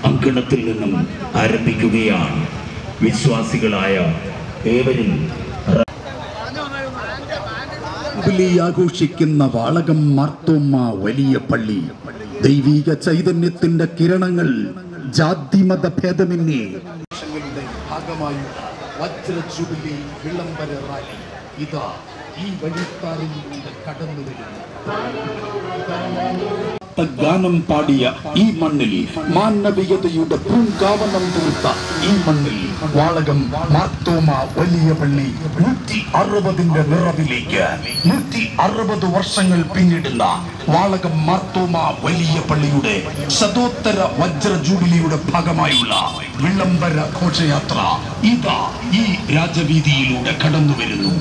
അങ്കണത്തിൽ നിന്നും ആരംഭിക്കുകയാണ് വിശ്വാസികളായ ഏവരും ജൂബിലി ആഘോഷിക്കുന്ന വാളകം മാർത്തോമ്മ വലിയ പള്ളി ദൈവീക ചൈതന്യത്തിന്റെ കിരണങ്ങൾ ജാതിമത ഭേദമന്യേ ഭാഗമായി വജ്ര ജൂബിലി വിളംബര റാലി ഇതാ ഈ വഴിക്കാരിലൂടെ കടന്നു വരുന്നു ഗാനം പാടിയ ഈ മണ്ണിൽ മാനവികതയുടെ പൂങ്കാവനം തീർത്ത ഈ മണ്ണിൽ വാളകം മാർത്തോമ വലിയ പള്ളി നൂറ്റി അറുപതിന്റെ നിറവിലേക്ക് നൂറ്റി അറുപത് വർഷങ്ങൾ പിന്നിടുന്ന വാളകം മാർത്തോമ വലിയ പള്ളിയുടെ ശതോത്തര വജ്ര ജൂബിലിയുടെ ഭാഗമായുള്ള വിളംബര ഘോഷയാത്ര ഇതാ ഈ രാജവീതിയിലൂടെ കടന്നു വരുന്നു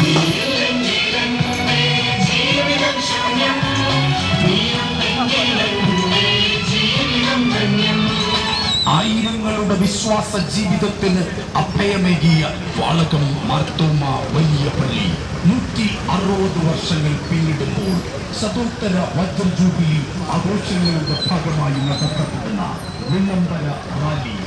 ആയിരങ്ങളുടെ വിശ്വാസ ജീവിതത്തിന് അഭയമേകിയ വാളകം മാർത്തോമ വലിയ പള്ളി നൂറ്റി അറുപത് വർഷങ്ങൾ പിന്നിടുമ്പോൾ സതോത്തര വജ്ര ജൂബിലി ആഘോഷങ്ങളുടെ ഭാഗമായി നടത്തപ്പെടുന്ന വിളംബര റാലി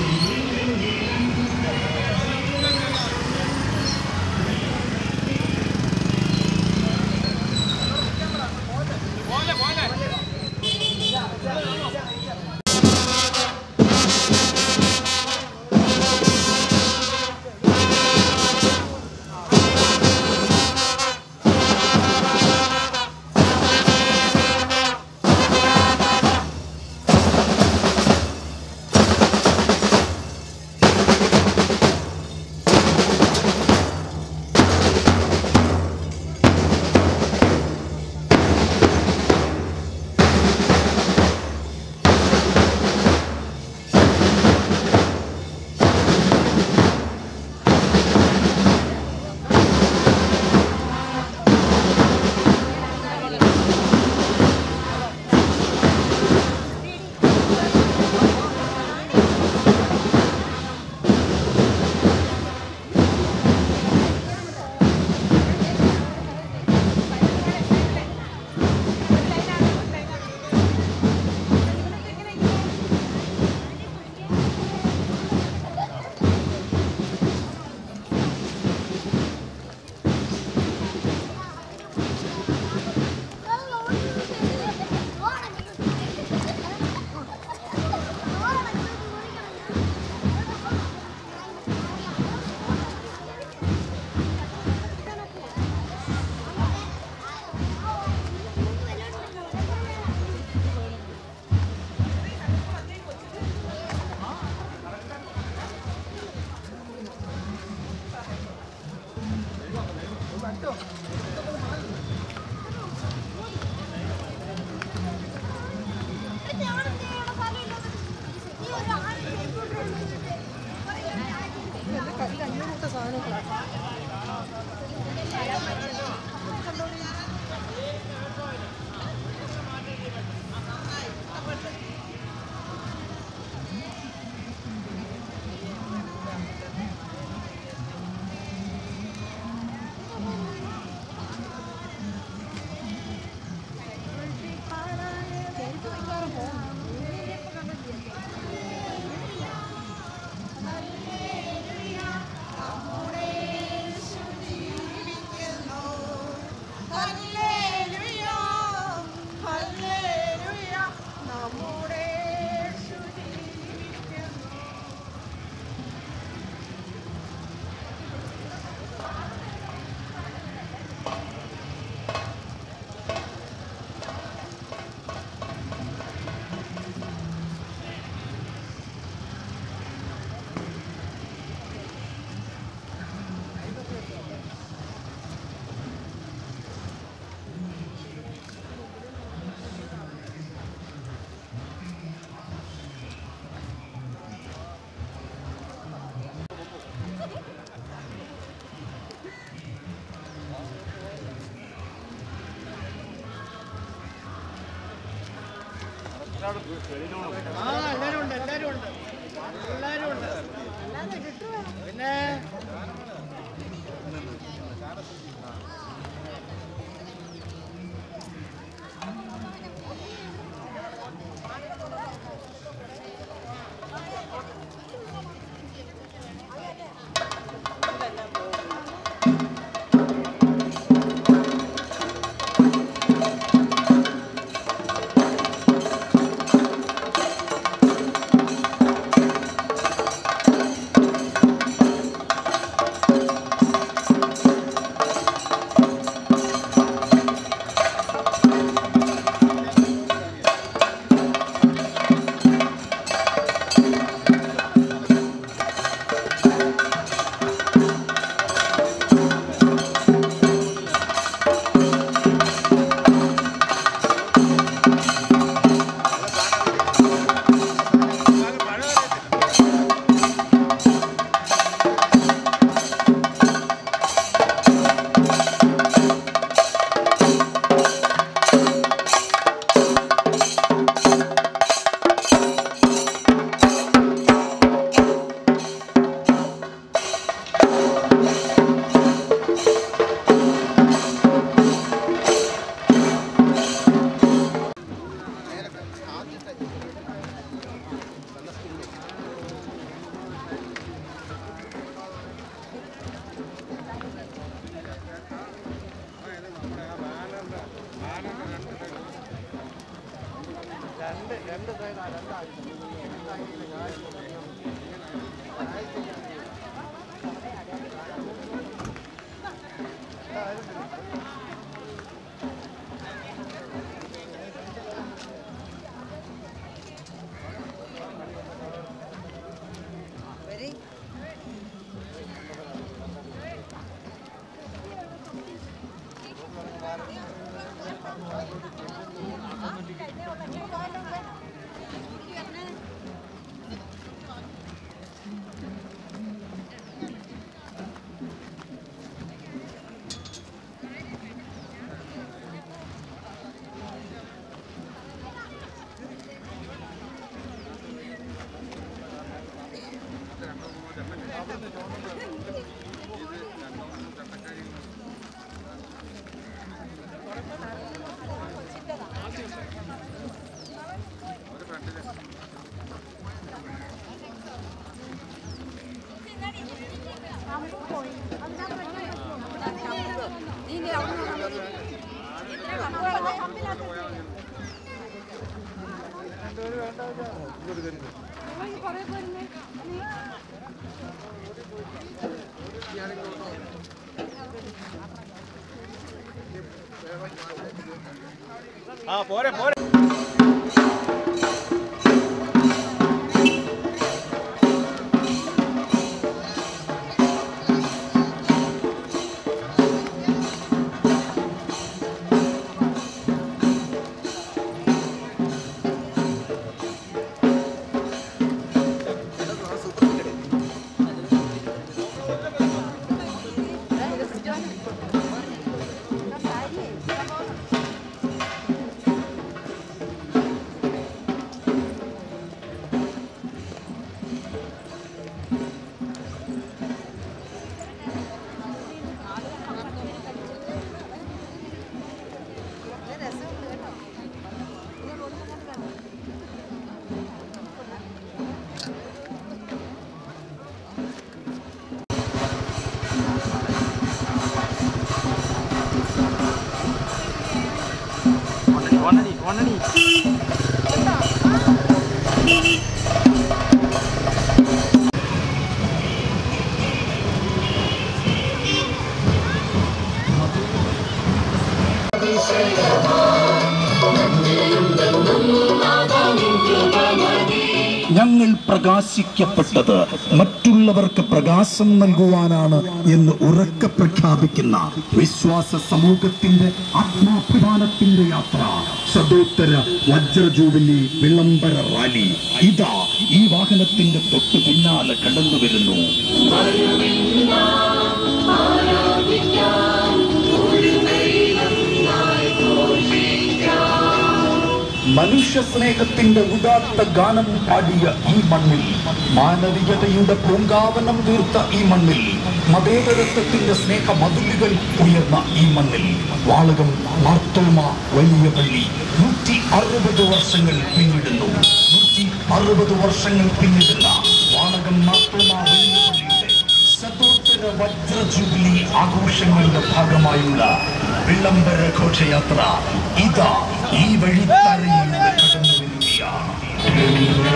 ആ എല്ലാരും ഉണ്ട് എല്ലാരും ഉണ്ട് എല്ലാരും ഉണ്ട് പിന്നെ ആ പോരെ പോരെ ഞങ്ങൾ പ്രകാശിക്കപ്പെട്ടത് മറ്റുള്ളവർക്ക് പ്രകാശം നൽകുവാനാണ് എന്ന് ഉറക്കെ പ്രഖ്യാപിക്കുന്ന വിശ്വാസ സമൂഹത്തിന്റെ ആത്മാഭിമാനത്തിന്റെ യാത്ര സദോത്തര വജ്ര ജൂബിലി വിളംബര റാലി ഇതാ ഈ വാഹനത്തിന്റെ തൊട്ടു പിന്നാലെ കടന്നു വരുന്നു മനുഷ്യ സ്നേഹത്തിന്റെ ഉദാത്ത ഗാനം പാടിയ ഈ മണ്ണിൽ മാനവികതയുടെ പൂങ്കാവനം തീർത്ത ഈ മണ്ണിൽ മതേതരത്വത്തിന്റെ സ്നേഹ മധുലികൾ ഉയർന്ന ഈ മണ്ണിൽ വാളകം മാർത്തോമ വലിയ പള്ളി നൂറ്റി അറുപത് വർഷങ്ങൾ പിന്നിടുന്നു നൂറ്റി അറുപത് വർഷങ്ങൾ പിന്നിടുന്ന വാളകം മാർത്തോമ വലിയ പള്ളിയുടെ ശതോത്തര വജ്ര ജൂബിലി ആഘോഷങ്ങളുടെ ഭാഗമായുള്ള വിളംബര ഘോഷയാത്ര ഇതാ ഈ വഴിത്തറയിലൂടെ കടന്നു വരികയാണ്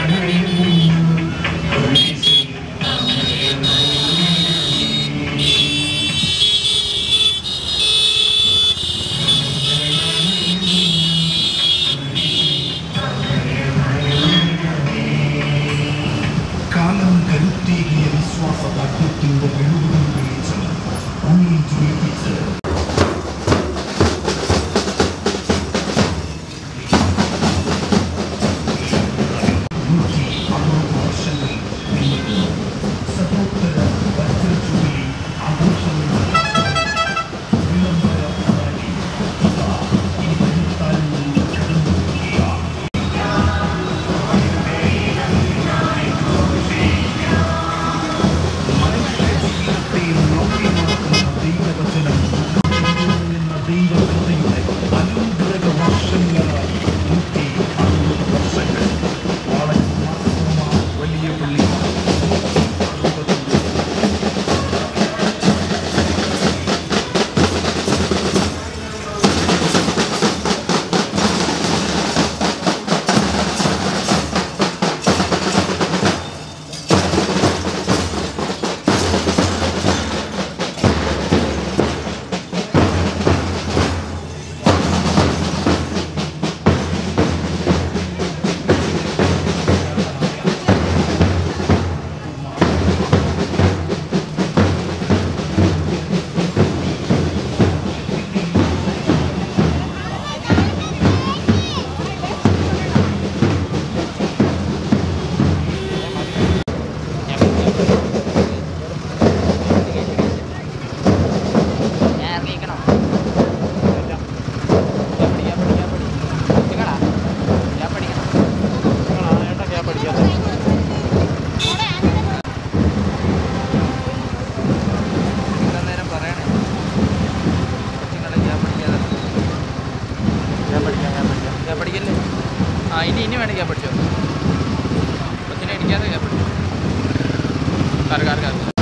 കാലം കരുത്തേകിയ വിശ്വാസദാർഢ്യത്തിന്റെ വെളുകും വെളിച്ചം ഉള്ളിൽ ജ്വലിപ്പിച്ച് ആ ഇനി ഇനി വേണമെങ്കിൽ ഞാൻ പഠിച്ചോ കൊച്ചിനെ ഇടിക്കാതെ ഞാൻ പഠിച്ചു കാറ് കാറ് കാറ്